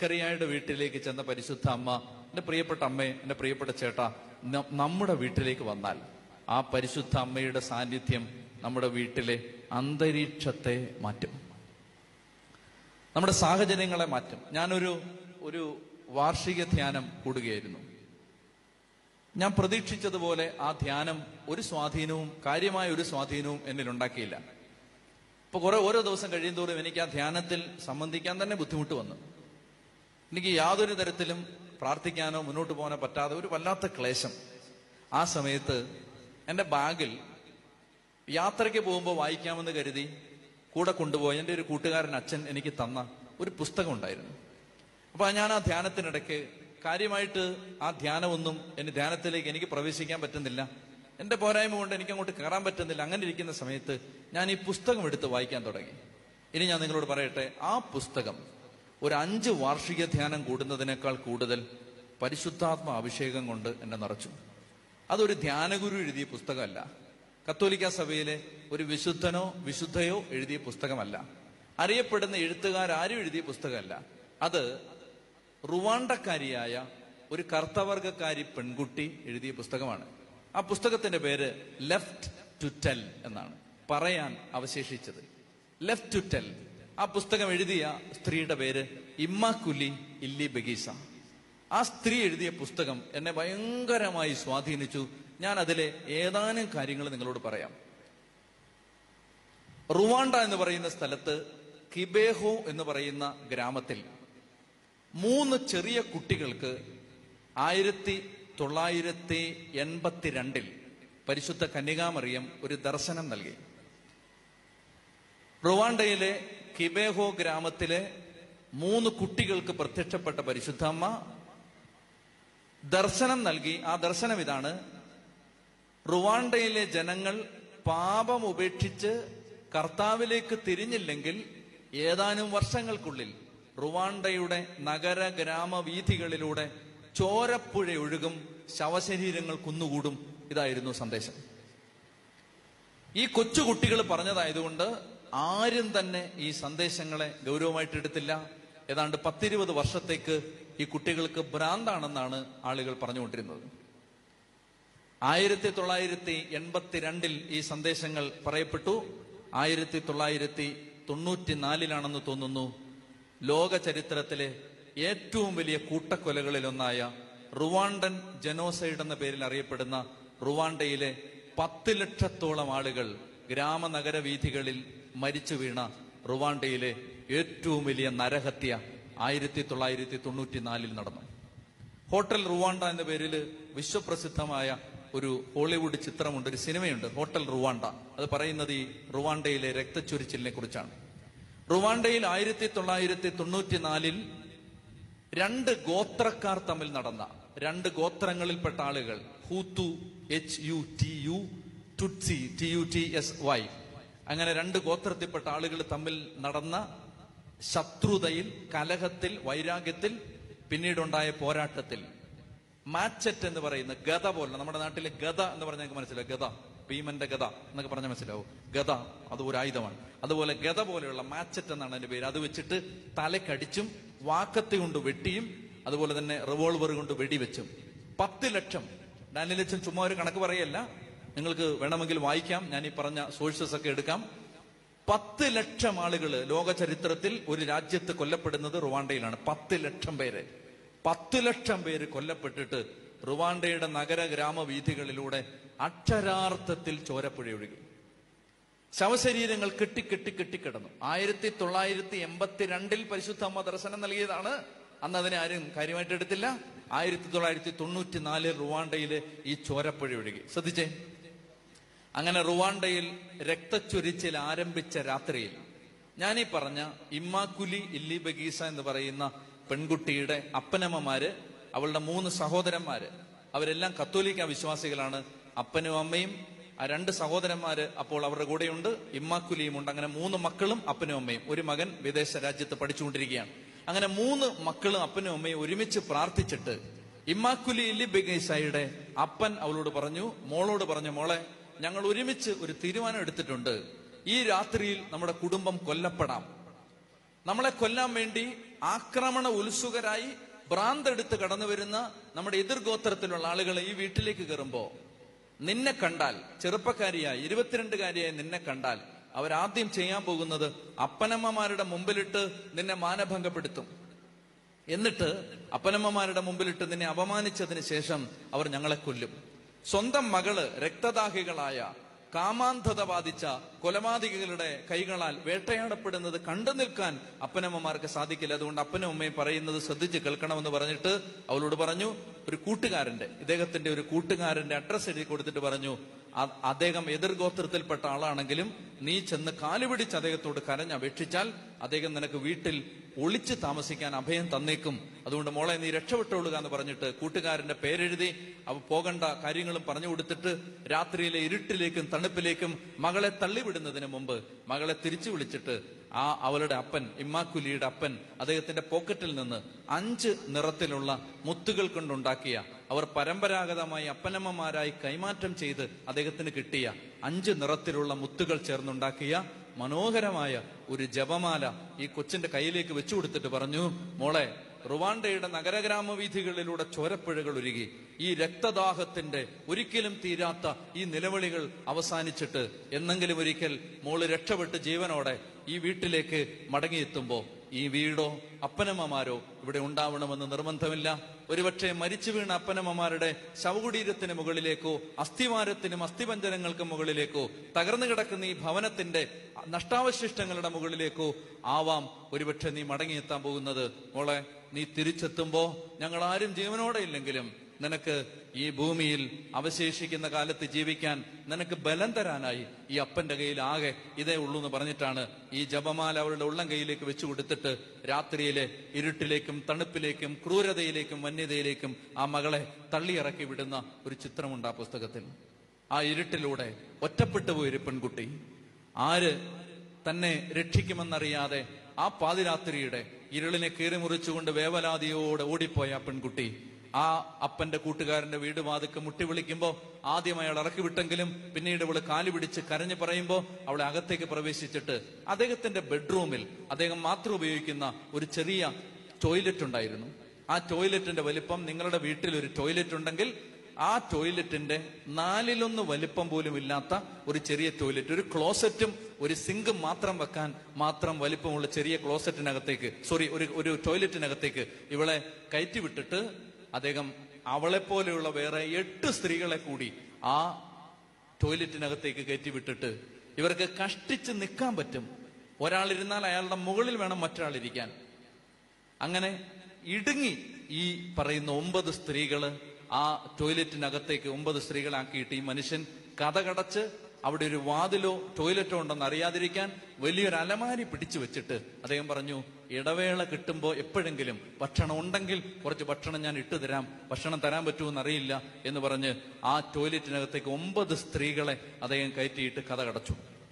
സക്കറിയായുടെ വീട്ടിലേക്ക് ചെന്ന പരിശുദ്ധ അമ്മ എന്റെ പ്രിയപ്പെട്ട അമ്മേ എന്റെ പ്രിയപ്പെട്ട ചേട്ടാ ന- നമ്മുടെ വീട്ടിലേക്ക് വന്നാൽ ആ പരിശുദ്ധ അമ്മയുടെ സാന്നിധ്യം നമ്മുടെ വീട്ടിലെ അന്തരീക്ഷത്തെ മാറ്റും നമ്മുടെ സാഹചര്യങ്ങളെ മാറ്റും ഞാനൊരു ഒരു വാർഷിക ധ്യാനം കൂടുകയായിരുന്നു ഞാൻ പ്രതീക്ഷിച്ചതുപോലെ ആ ധ്യാനം ഒരു സ്വാധീനവും കാര്യമായ ഒരു സ്വാധീനവും എന്നിൽ ഉണ്ടാക്കിയില്ല ഇപ്പൊ കുറെ ഓരോ ദിവസം കഴിയുന്തോറും എനിക്ക് ആ ധ്യാനത്തിൽ സംബന്ധിക്കാൻ തന്നെ ബുദ്ധിമുട്ട് വന്നു എനിക്ക് യാതൊരു തരത്തിലും പ്രാർത്ഥിക്കാനോ മുന്നോട്ട് പോകാനോ പറ്റാതെ ഒരു വല്ലാത്ത ക്ലേശം ആ സമയത്ത് എൻ്റെ ബാഗിൽ യാത്രയ്ക്ക് പോകുമ്പോൾ വായിക്കാമെന്ന് കരുതി കൂടെ കൊണ്ടുപോയി എൻ്റെ ഒരു കൂട്ടുകാരൻ അച്ഛൻ എനിക്ക് തന്ന ഒരു പുസ്തകം ഉണ്ടായിരുന്നു അപ്പൊ ഞാൻ ആ ധ്യാനത്തിനിടയ്ക്ക് കാര്യമായിട്ട് ആ ധ്യാനമൊന്നും എന്റെ ധ്യാനത്തിലേക്ക് എനിക്ക് പ്രവേശിക്കാൻ പറ്റുന്നില്ല എന്റെ പോരായ്മ കൊണ്ട് എനിക്ക് അങ്ങോട്ട് കയറാൻ പറ്റുന്നില്ല അങ്ങനെ ഇരിക്കുന്ന സമയത്ത് ഞാൻ ഈ പുസ്തകം എടുത്ത് വായിക്കാൻ തുടങ്ങി ഇനി ഞാൻ നിങ്ങളോട് പറയട്ടെ ആ പുസ്തകം ഒരു അഞ്ച് വാർഷിക ധ്യാനം കൂടുന്നതിനേക്കാൾ കൂടുതൽ പരിശുദ്ധാത്മ അഭിഷേകം കൊണ്ട് എന്നെ നിറച്ചു അതൊരു ധ്യാനഗുരു എഴുതിയ പുസ്തകമല്ല കത്തോലിക്ക സഭയിലെ ഒരു വിശുദ്ധനോ വിശുദ്ധയോ എഴുതിയ പുസ്തകമല്ല അറിയപ്പെടുന്ന എഴുത്തുകാരും എഴുതിയ പുസ്തകമല്ല അത് റുവാണ്ടക്കാരിയായ ഒരു കർത്തവർഗക്കാരി പെൺകുട്ടി എഴുതിയ പുസ്തകമാണ് ആ പുസ്തകത്തിന്റെ പേര് ലെഫ്റ്റ് ടു ടെൽ എന്നാണ് പറയാൻ അവശേഷിച്ചത് ലെഫ്റ്റ് ടു ടെൽ ആ പുസ്തകം എഴുതിയ സ്ത്രീയുടെ പേര് ഇമ്മാക്കുലി ഇല്ലി ബഗീസ ആ സ്ത്രീ എഴുതിയ പുസ്തകം എന്നെ ഭയങ്കരമായി സ്വാധീനിച്ചു ഞാൻ അതിലെ ഏതാനും കാര്യങ്ങൾ നിങ്ങളോട് പറയാം റുവാണ്ട എന്ന് പറയുന്ന സ്ഥലത്ത് കിബേഹോ എന്ന് പറയുന്ന ഗ്രാമത്തിൽ മൂന്ന് ചെറിയ കുട്ടികൾക്ക് ആയിരത്തി തൊള്ളായിരത്തി എൺപത്തിരണ്ടിൽ പരിശുദ്ധ കന്യകാമറിയം ഒരു ദർശനം നൽകി റുവാണ്ടയിലെ കിബേഹോ ഗ്രാമത്തിലെ മൂന്ന് കുട്ടികൾക്ക് പ്രത്യക്ഷപ്പെട്ട പരിശുദ്ധമ്മ ദർശനം നൽകി ആ ദർശനം ഇതാണ് റുവാണ്ടയിലെ ജനങ്ങൾ പാപം ഉപേക്ഷിച്ച് കർത്താവിലേക്ക് തിരിഞ്ഞില്ലെങ്കിൽ ഏതാനും വർഷങ്ങൾക്കുള്ളിൽ റുവാണ്ടയുടെ നഗര ഗ്രാമ വീഥികളിലൂടെ ചോരപ്പുഴ ഒഴുകും ശവശരീരങ്ങൾ കുന്നുകൂടും ഇതായിരുന്നു സന്ദേശം ഈ കൊച്ചു കുട്ടികൾ പറഞ്ഞതായതുകൊണ്ട് ആരും തന്നെ ഈ സന്ദേശങ്ങളെ ഗൗരവമായിട്ട് എടുത്തില്ല ഏതാണ്ട് പത്തിരുപത് വർഷത്തേക്ക് ഈ കുട്ടികൾക്ക് ഭ്രാന്താണെന്നാണ് ആളുകൾ പറഞ്ഞുകൊണ്ടിരുന്നത് ആയിരത്തി തൊള്ളായിരത്തി എൺപത്തിരണ്ടിൽ ഈ സന്ദേശങ്ങൾ പറയപ്പെട്ടു ആയിരത്തി തൊള്ളായിരത്തി തൊണ്ണൂറ്റിനാലിലാണെന്ന് തോന്നുന്നു ലോക ചരിത്രത്തിലെ ഏറ്റവും വലിയ കൂട്ടക്കൊലകളിലൊന്നായ റുവാണ്ടൻ ജനോസൈഡ് എന്ന പേരിൽ അറിയപ്പെടുന്ന റുവാണ്ടയിലെ പത്ത് ലക്ഷത്തോളം ആളുകൾ ഗ്രാമനഗര വീഥികളിൽ മരിച്ചു വീണ റുവാണ്ടയിലെ ഏറ്റവും വലിയ നരഹത്യ ആയിരത്തി തൊള്ളായിരത്തി തൊണ്ണൂറ്റിനാലിൽ നടന്നു ഹോട്ടൽ റുവാണ്ട എന്ന പേരിൽ വിശ്വപ്രസിദ്ധമായ ഒരു ഹോളിവുഡ് ചിത്രമുണ്ട് ഒരു സിനിമയുണ്ട് ഹോട്ടൽ റുവാണ്ട അത് പറയുന്നത് ഈ റുവാണ്ടയിലെ രക്തച്ചൊരിച്ചിലിനെ കുറിച്ചാണ് റുവാണ്ടയിൽ ആയിരത്തി തൊള്ളായിരത്തി തൊണ്ണൂറ്റിനാലിൽ രണ്ട് ഗോത്രക്കാർ തമ്മിൽ നടന്ന രണ്ട് ഗോത്രങ്ങളിൽപ്പെട്ട ആളുകൾ Hutu H U T U Tutsi T U T S Y അങ്ങനെ രണ്ട് ഗോത്രത്തിൽപ്പെട്ട ആളുകൾ തമ്മിൽ നടന്ന ശത്രുതയിൽ കലഹത്തിൽ വൈരാഗ്യത്തിൽ പിന്നീടുണ്ടായ പോരാട്ടത്തിൽ മാച്ചറ്റ് എന്ന് പറയുന്ന ഗത പോലെ നമ്മുടെ നാട്ടിലെ ഗത എന്ന് പറഞ്ഞാൽ നിങ്ങൾക്ക് മനസ്സിലാവും ഗത ഭീമന്റെ ഗത എന്നൊക്കെ പറഞ്ഞാൽ മനസ്സിലാവും ഗത അത് ഒരു ആയുധമാണ് അതുപോലെ ഗത പോലെയുള്ള മാച്ചറ്റ് എന്നാണ് അതിന്റെ പേര് അത് വെച്ചിട്ട് തലക്കടിച്ചും വാക്കത്തി കൊണ്ട് വെട്ടിയും അതുപോലെ തന്നെ റിവോൾവർ കൊണ്ട് വെടിവെച്ചും പത്ത് ലക്ഷം ഡാനിയലച്ചൻ ചുമ്മാ ഒരു കണക്ക് പറയല്ല നിങ്ങൾക്ക് വേണമെങ്കിൽ വായിക്കാം ഞാൻ ഈ പറഞ്ഞ സോഴ്സസ് ഒക്കെ എടുക്കാം പത്ത് ലക്ഷം ആളുകൾ ലോക ചരിത്രത്തിൽ ഒരു രാജ്യത്ത് കൊല്ലപ്പെടുന്നത് റുവാണ്ടയിലാണ് പത്ത് ലക്ഷം പേര് പത്ത് ലക്ഷം പേര് കൊല്ലപ്പെട്ടിട്ട് റുവാണ്ടയുടെ നഗര ഗ്രാമ വീഥികളിലൂടെ അക്ഷരാർത്ഥത്തിൽ ചോരപ്പുഴ ഒഴുകി ശവശരീരങ്ങൾ കെട്ടി കെട്ടി കെട്ടിക്കിടന്നു ആയിരത്തി തൊള്ളായിരത്തി എൺപത്തിരണ്ടിൽ പരിശുദ്ധ അമ്മ ദർശനം നൽകിയതാണ് അന്ന് അതിനെ ആരും കാര്യമായിട്ട് എടുത്തില്ല ആയിരത്തി തൊള്ളായിരത്തി തൊണ്ണൂറ്റിനാലിൽ റുവാണ്ടയില് ഈ ചോരപ്പുഴ ഒഴുകി ശ്രദ്ധിച്ചേ അങ്ങനെ റുവാണ്ടയിൽ രക്തച്ചൊരിച്ചിൽ ആരംഭിച്ച രാത്രിയിൽ ഞാനീ പറഞ്ഞ ഇമ്മാക്കുലി ഇല്ലി ബഗീസ എന്ന് പറയുന്ന പെൺകുട്ടിയുടെ അപ്പനമ്മമാര് അവളുടെ മൂന്ന് സഹോദരന്മാര് അവരെല്ലാം കത്തോലിക്ക വിശ്വാസികളാണ് അപ്പനും അമ്മയും ആ രണ്ട് സഹോദരന്മാര് അപ്പോൾ അവരുടെ കൂടെയുണ്ട് ഇമ്മാക്കുലിയും ഉണ്ട് അങ്ങനെ മൂന്ന് മക്കളും അപ്പനും അമ്മയും ഒരു മകൻ വിദേശ രാജ്യത്ത് പഠിച്ചുകൊണ്ടിരിക്കുകയാണ് അങ്ങനെ മൂന്ന് മക്കളും അപ്പനും അമ്മയും ഒരുമിച്ച് പ്രാർത്ഥിച്ചിട്ട് ഇമ്മാക്കുലി ഇല്ലി ബഗീസയുടെ അപ്പൻ അവളോട് പറഞ്ഞു മോളോട് പറഞ്ഞു മോളെ ഞങ്ങൾ ഒരുമിച്ച് ഒരു തീരുമാനം എടുത്തിട്ടുണ്ട് ഈ രാത്രിയിൽ നമ്മുടെ കുടുംബം കൊല്ലപ്പെടാം നമ്മളെ കൊല്ലാൻ വേണ്ടി ആക്രമണ ഉത്സുകരായി ഭ്രാന്തെടുത്ത് കടന്നു വരുന്ന നമ്മുടെ എതിർഗോത്രത്തിലുള്ള ആളുകൾ ഈ വീട്ടിലേക്ക് കയറുമ്പോ നിന്നെ കണ്ടാൽ ചെറുപ്പക്കാരിയായി ഇരുപത്തിരണ്ടുകാരിയായി നിന്നെ കണ്ടാൽ അവരാദ്യം ചെയ്യാൻ പോകുന്നത് അപ്പനമ്മമാരുടെ മുമ്പിലിട്ട് നിന്നെ മാനഭംഗപ്പെടുത്തും എന്നിട്ട് അപ്പനമ്മമാരുടെ മുമ്പിലിട്ട് നിന്നെ അപമാനിച്ചതിന് ശേഷം അവർ ഞങ്ങളെ കൊല്ലും സ്വന്തം മകള് രക്തദാഹികളായ കാമാന്ധത ബാധിച്ച കൊലപാതകികളുടെ കൈകളാൽ വേട്ടയാടപ്പെടുന്നത് കണ്ടു നിൽക്കാൻ അപ്പനമ്മമാർക്ക് സാധിക്കില്ല അതുകൊണ്ട് അപ്പനും അമ്മയും പറയുന്നത് ശ്രദ്ധിച്ച് കേൾക്കണമെന്ന് പറഞ്ഞിട്ട് അവളോട് പറഞ്ഞു ഒരു കൂട്ടുകാരന്റെ ഇദ്ദേഹത്തിന്റെ ഒരു കൂട്ടുകാരന്റെ അഡ്രസ് എഴുതി കൊടുത്തിട്ട് പറഞ്ഞു "അ- അദ്ദേഹം എതിർഗോത്രത്തിൽപ്പെട്ട ആളാണെങ്കിലും നീ ചെന്ന് കാലുപിടിച്ച് അദ്ദേഹത്തോട് കരഞ്ഞപേക്ഷിച്ചാൽ അദ്ദേഹം നിനക്ക് വീട്ടിൽ ഒളിച്ചു താമസിക്കാൻ അഭയം തന്നേക്കും അതുകൊണ്ട് മോളെ നീ രക്ഷപ്പെട്ടോളുക എന്ന് പറഞ്ഞിട്ട് കൂട്ടുകാരന്റെ പേരെഴുതി അവ പോകണ്ട കാര്യങ്ങളും പറഞ്ഞു കൊടുത്തിട്ട് രാത്രിയിലെ ഇരുട്ടിലേക്കും തണുപ്പിലേക്കും മകളെ തള്ളിവിടുന്നതിന് മുമ്പ് മകളെ തിരിച്ചു വിളിച്ചിട്ട് ആ അവളുടെ അപ്പൻ ഇമ്മാക്കുലിയുടെ അപ്പൻ അദ്ദേഹത്തിന്റെ പോക്കറ്റിൽ നിന്ന് അഞ്ച് നിറത്തിലുള്ള മുത്തുകൾ കൊണ്ടുണ്ടാക്കിയ അവർ പരമ്പരാഗതമായി അപ്പനമ്മമാരായി കൈമാറ്റം ചെയ്ത് അദ്ദേഹത്തിന് കിട്ടിയ അഞ്ച് നിറത്തിലുള്ള മുത്തുകൾ ചേർന്നുണ്ടാക്കിയ മനോഹരമായ ഒരു ജപമാല ഈ കൊച്ചിന്റെ കയ്യിലേക്ക് വെച്ചു കൊടുത്തിട്ട് പറഞ്ഞു മോളെ റുവാണ്ടയുടെ നഗരഗ്രാമ വീഥികളിലൂടെ ചോരപ്പുഴകൾ ഒരുങ്ങി ഈ രക്തദാഹത്തിന്റെ ഒരിക്കലും തീരാത്ത ഈ നിലവിളികൾ അവസാനിച്ചിട്ട് എന്നെങ്കിലും ഒരിക്കൽ മോള് രക്ഷപ്പെട്ട് ജീവനോടെ ഈ വീട്ടിലേക്ക് മടങ്ങിയെത്തുമ്പോ ഈ വീടോ അപ്പനമ്മമാരോ ഇവിടെ ഉണ്ടാവണമെന്ന് നിർബന്ധമില്ല ഒരുപക്ഷെ മരിച്ചു വീണ അപ്പനമ്മമാരുടെ ശവകുടീരത്തിന് മുകളിലേക്കോ അസ്ഥിവാരത്തിനും അസ്ഥിപഞ്ജരങ്ങൾക്കും മുകളിലേക്കോ തകർന്നു കിടക്കുന്ന ഈ ഭവനത്തിന്റെ നഷ്ടാവശിഷ്ടങ്ങളുടെ മുകളിലേക്കോ ആവാം ഒരുപക്ഷെ നീ മടങ്ങിയെത്താൻ പോകുന്നത് മോളെ നീ തിരിച്ചെത്തുമ്പോ ഞങ്ങൾ ആരും ജീവനോടെ ഇല്ലെങ്കിലും നിനക്ക് ഈ ഭൂമിയിൽ അവശേഷിക്കുന്ന കാലത്ത് ജീവിക്കാൻ നിനക്ക് ബലം തരാനായി ഈ അപ്പന്റെ കയ്യിൽ ആകെ ഇതേ ഉള്ളൂ എന്ന് പറഞ്ഞിട്ടാണ് ഈ ജപമാല അവരുടെ ഉള്ളം കയ്യിലേക്ക് വെച്ചു കൊടുത്തിട്ട് രാത്രിയിലെ ഇരുട്ടിലേക്കും തണുപ്പിലേക്കും ക്രൂരതയിലേക്കും വന്യതയിലേക്കും ആ മകളെ തള്ളിയിറക്കി വിടുന്ന ഒരു ചിത്രമുണ്ട് ആ പുസ്തകത്തിൽ ആ ഇരുട്ടിലൂടെ ഒറ്റപ്പെട്ടു പോയൊരു പെൺകുട്ടി ആര് തന്നെ രക്ഷിക്കുമെന്നറിയാതെ ആ പാതിരാത്രിയുടെ ഇരുളിനെ കീറിമുറിച്ചുകൊണ്ട് വേവലാതിയോടെ ഓടിപ്പോയ ആ പെൺകുട്ടി ആ അപ്പന്റെ കൂട്ടുകാരന്റെ വീട് വാതുക്കെ മുട്ടി വിളിക്കുമ്പോ ആദ്യം അയാൾ ഇറക്കി വിട്ടെങ്കിലും പിന്നീട് ഇവള് കാലു പിടിച്ച് കരഞ്ഞു പറയുമ്പോ അവളെ അകത്തേക്ക് പ്രവേശിച്ചിട്ട് അദ്ദേഹത്തിന്റെ ബെഡ്റൂമിൽ അദ്ദേഹം മാത്രം ഉപയോഗിക്കുന്ന ഒരു ചെറിയ ടോയ്ലറ്റ് ഉണ്ടായിരുന്നു ആ ടോയ്ലറ്റിന്റെ വലിപ്പം നിങ്ങളുടെ വീട്ടിൽ ഒരു ടോയ്ലറ്റ് ഉണ്ടെങ്കിൽ ആ ടോയ്ലറ്റിന്റെ നാലിലൊന്ന് വലിപ്പം പോലും ഇല്ലാത്ത ഒരു ചെറിയ ടോയ്ലറ്റ് ഒരു ക്ലോസറ്റും ഒരു സിങ്കും മാത്രം വെക്കാൻ മാത്രം വലിപ്പമുള്ള ചെറിയ ക്ലോസറ്റിനകത്തേക്ക് സോറി ഒരു ഒരു ടോയ്ലറ്റിനകത്തേക്ക് ഇവളെ കയറ്റി വിട്ടിട്ട് അദ്ദേഹം അവളെ പോലെയുള്ള വേറെ എട്ട് സ്ത്രീകളെ കൂടി ആ ടോയ്ലറ്റിനകത്തേക്ക് കയറ്റി വിട്ടിട്ട് ഇവർക്ക് കഷ്ടിച്ച് നിൽക്കാൻ പറ്റും ഒരാളിരുന്നാൽ അയാളുടെ മുകളിൽ വേണം മറ്റൊരാൾ ഇരിക്കാൻ അങ്ങനെ ഇടുങ്ങി ഈ പറയുന്ന ഒമ്പത് സ്ത്രീകള് ആ ടോയ്ലറ്റിനകത്തേക്ക് ഒമ്പത് സ്ത്രീകളാക്കിയിട്ട് ഈ മനുഷ്യൻ കഥകടച്ച് അവിടെ ഒരു വാതിലോ ടോയ്ലറ്റോ ഉണ്ടെന്ന് അറിയാതിരിക്കാൻ വലിയൊരു അലമാരി പിടിച്ചു വെച്ചിട്ട് അദ്ദേഹം പറഞ്ഞു ഇടവേള കിട്ടുമ്പോൾ എപ്പോഴെങ്കിലും ഭക്ഷണം ഉണ്ടെങ്കിൽ കുറച്ച് ഭക്ഷണം ഞാൻ ഇട്ടു തരാം ഭക്ഷണം തരാൻ പറ്റുമെന്ന് അറിയില്ല എന്ന് പറഞ്ഞ് ആ ടോയ്ലറ്റിനകത്തേക്ക് ഒമ്പത് സ്ത്രീകളെ അദ്ദേഹം കയറ്റിയിട്ട് കഥ കടച്ചു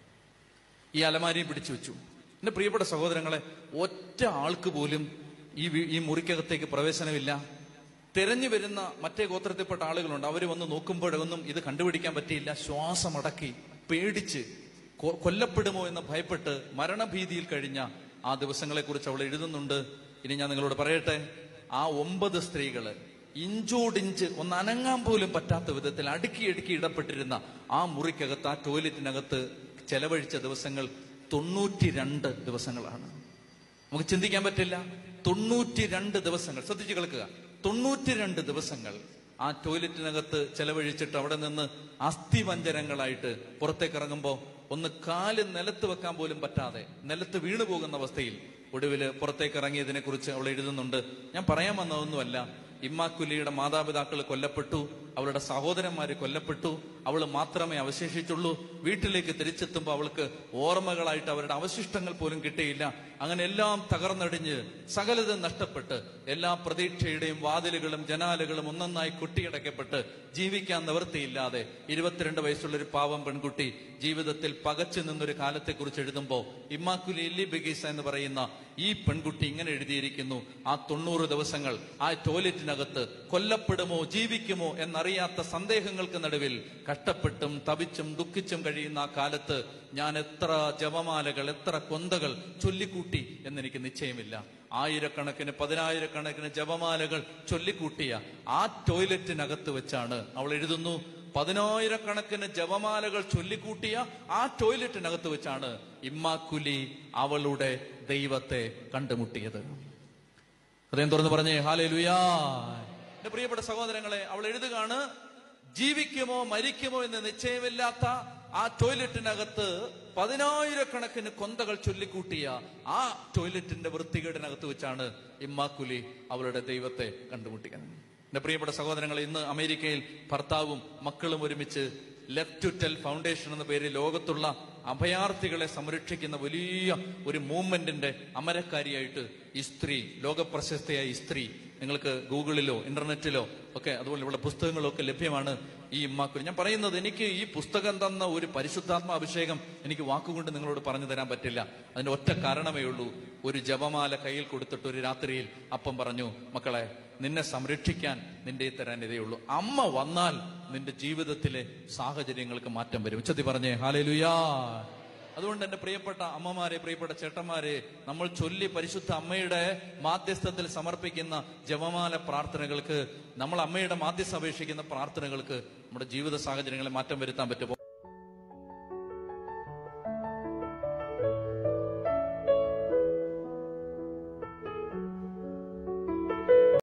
ഈ അലമാരി പിടിച്ചു വെച്ചു എന്റെ പ്രിയപ്പെട്ട സഹോദരങ്ങളെ ഒറ്റ ആൾക്ക് പോലും ഈ വീ- ഈ മുറിക്കകത്തേക്ക് പ്രവേശനമില്ല തെരഞ്ഞു വരുന്ന മറ്റേ ഗോത്രത്തിൽപ്പെട്ട ആളുകളുണ്ട് അവർ വന്ന് നോക്കുമ്പോഴൊന്നും ഇത് കണ്ടുപിടിക്കാൻ പറ്റിയില്ല ശ്വാസമടക്കി പേടിച്ച് കൊ- കൊല്ലപ്പെടുമോ എന്ന് ഭയപ്പെട്ട് മരണഭീതിയിൽ കഴിഞ്ഞ ആ ദിവസങ്ങളെ കുറിച്ച് അവൾ എഴുതുന്നുണ്ട് ഇനി ഞാൻ നിങ്ങളോട് പറയട്ടെ ആ ഒമ്പത് സ്ത്രീകള് ഇഞ്ചോടിഞ്ച് ഒന്ന് അനങ്ങാൻ പോലും പറ്റാത്ത വിധത്തിൽ അടുക്കി അടുക്കി ഇടപെട്ടിരുന്ന ആ മുറിക്കകത്ത് ആ ടോയ്ലറ്റിനകത്ത് ചെലവഴിച്ച ദിവസങ്ങൾ തൊണ്ണൂറ്റി രണ്ട് ദിവസങ്ങളാണ് നമുക്ക് ചിന്തിക്കാൻ പറ്റില്ല തൊണ്ണൂറ്റി രണ്ട് ദിവസങ്ങൾ ശ്രദ്ധിച്ചു കേൾക്കുക തൊണ്ണൂറ്റി രണ്ട് ദിവസങ്ങൾ ആ ടോയ്ലറ്റിനകത്ത് ചെലവഴിച്ചിട്ട് അവിടെ നിന്ന് അസ്ഥിവഞ്ചരങ്ങളായിട്ട് പുറത്തേക്ക് ഇറങ്ങുമ്പോ ഒന്ന് കാല് നിലത്ത് വെക്കാൻ പോലും പറ്റാതെ നിലത്ത് വീണു പോകുന്ന അവസ്ഥയിൽ ഒടുവില് പുറത്തേക്ക് ഇറങ്ങിയതിനെ കുറിച്ച് അവൾ എഴുതുന്നുണ്ട് ഞാൻ പറയാൻ വന്നതൊന്നുമല്ല ഇമ്മാക്കുലിയുടെ മാതാപിതാക്കൾ കൊല്ലപ്പെട്ടു അവളുടെ സഹോദരന്മാര് കൊല്ലപ്പെട്ടു അവൾ മാത്രമേ അവശേഷിച്ചുള്ളൂ വീട്ടിലേക്ക് തിരിച്ചെത്തുമ്പോൾ അവൾക്ക് ഓർമ്മകളായിട്ട് അവരുടെ അവശിഷ്ടങ്ങൾ പോലും കിട്ടിയില്ല അങ്ങനെ എല്ലാം തകർന്നടിഞ്ഞ് സകലതും നഷ്ടപ്പെട്ട് എല്ലാ പ്രതീക്ഷയുടെയും വാതിലുകളും ജനാലുകളും ഒന്നൊന്നായി കൊട്ടിയടക്കപ്പെട്ട് ജീവിക്കാൻ നിവൃത്തിയില്ലാതെ ഇരുപത്തിരണ്ട് വയസ്സുള്ള ഒരു പാവം പെൺകുട്ടി ജീവിതത്തിൽ പകച്ചു നിന്നൊരു കാലത്തെക്കുറിച്ച് എഴുതുമ്പോൾ ഇമ്മാക്കുലി എല്ലി ബെഗീസ എന്ന് പറയുന്ന ഈ പെൺകുട്ടി ഇങ്ങനെ എഴുതിയിരിക്കുന്നു ആ തൊണ്ണൂറ് ദിവസങ്ങൾ ആ ടോയ്ലറ്റിനകത്ത് കൊല്ലപ്പെടുമോ ജീവിക്കുമോ എന്നറിയാത്ത സന്ദേഹങ്ങൾക്ക് നടുവിൽ കഷ്ടപ്പെട്ടും തപിച്ചും ദുഃഖിച്ചും കഴിയുന്ന ആ കാലത്ത് ഞാൻ എത്ര ജപമാലകൾ എത്ര കൊന്തകൾ ചൊല്ലിക്കൂട്ടി എന്നെനിക്ക് നിശ്ചയമില്ല ആയിരക്കണക്കിന് പതിനായിരക്കണക്കിന് ജപമാലകൾ ചൊല്ലിക്കൂട്ടിയ ആ ടോയ്ലറ്റിനകത്ത് വെച്ചാണ് അവൾ എഴുതുന്നു പതിനായിരക്കണക്കിന് ജപമാലകൾ ചൊല്ലിക്കൂട്ടിയ ആ ടോയ്ലറ്റിനകത്ത് വെച്ചാണ് ഇമ്മാക്കുലി അവളുടെ ദൈവത്തെ കണ്ടുമുട്ടിയത് ഹൃദയം തുറന്ന് പറഞ്ഞേ ഹാലേ ലുയാ എന്റെ പ്രിയപ്പെട്ട സഹോദരങ്ങളെ അവൾ എഴുതുകയാണ് ജീവിക്കുമോ മരിക്കുമോ എന്ന് നിശ്ചയമില്ലാത്ത ആ ടോയ്ലറ്റിനകത്ത് പതിനായിരക്കണക്കിന് കൊന്തകൾ ചൊല്ലിക്കൂട്ടിയ ആ ടോയ്ലറ്റിന്റെ വൃത്തികേടിനകത്ത് വെച്ചാണ് ഇമ്മാക്കുലി അവളുടെ ദൈവത്തെ കണ്ടുമുട്ടിക്കുന്നത് എന്റെ പ്രിയപ്പെട്ട സഹോദരങ്ങൾ ഇന്ന് അമേരിക്കയിൽ ഭർത്താവും മക്കളും ഒരുമിച്ച് ലെഫ്റ്റ് ടു ടെൽ ഫൗണ്ടേഷൻ എന്ന പേരിൽ ലോകത്തുള്ള അഭയാർത്ഥികളെ സംരക്ഷിക്കുന്ന വലിയ ഒരു മൂവ്മെന്റിന്റെ അമരക്കാരിയായിട്ട് ഈ സ്ത്രീ ലോകപ്രശസ്തയായ ഈ സ്ത്രീ നിങ്ങൾക്ക് ഗൂഗിളിലോ ഇന്റർനെറ്റിലോ ഒക്കെ അതുപോലെ ഇവിടെ പുസ്തകങ്ങളോ ഒക്കെ ലഭ്യമാണ് ഈ ഇമ്മാക്കുരി ഞാൻ പറയുന്നത് എനിക്ക് ഈ പുസ്തകം തന്ന ഒരു പരിശുദ്ധാത്മ അഭിഷേകം എനിക്ക് വാക്കുകൊണ്ട് നിങ്ങളോട് പറഞ്ഞു തരാൻ പറ്റില്ല അതിന്റെ ഒറ്റ കാരണമേ ഉള്ളൂ ഒരു ജപമാല കയ്യിൽ കൊടുത്തിട്ട് ഒരു രാത്രിയിൽ അപ്പം പറഞ്ഞു മക്കളെ നിന്നെ സംരക്ഷിക്കാൻ നിന്റെ ഈ തരാൻ ഇതേ ഉള്ളൂ അമ്മ വന്നാൽ നിന്റെ ജീവിതത്തിലെ സാഹചര്യങ്ങൾക്ക് മാറ്റം വരും ഉച്ചത്തി പറഞ്ഞേ ഹാലേലുയാ അതുകൊണ്ട് എന്റെ പ്രിയപ്പെട്ട അമ്മമാരെ പ്രിയപ്പെട്ട ചേട്ടന്മാരെ നമ്മൾ ചൊല്ലി പരിശുദ്ധ അമ്മയുടെ മാധ്യസ്ഥത്തിൽ സമർപ്പിക്കുന്ന ജപമാല പ്രാർത്ഥനകൾക്ക് നമ്മൾ അമ്മയുടെ മാധ്യസ്ഥ അപേക്ഷിക്കുന്ന പ്രാർത്ഥനകൾക്ക് നമ്മുടെ ജീവിത സാഹചര്യങ്ങളെ മാറ്റം വരുത്താൻ പറ്റും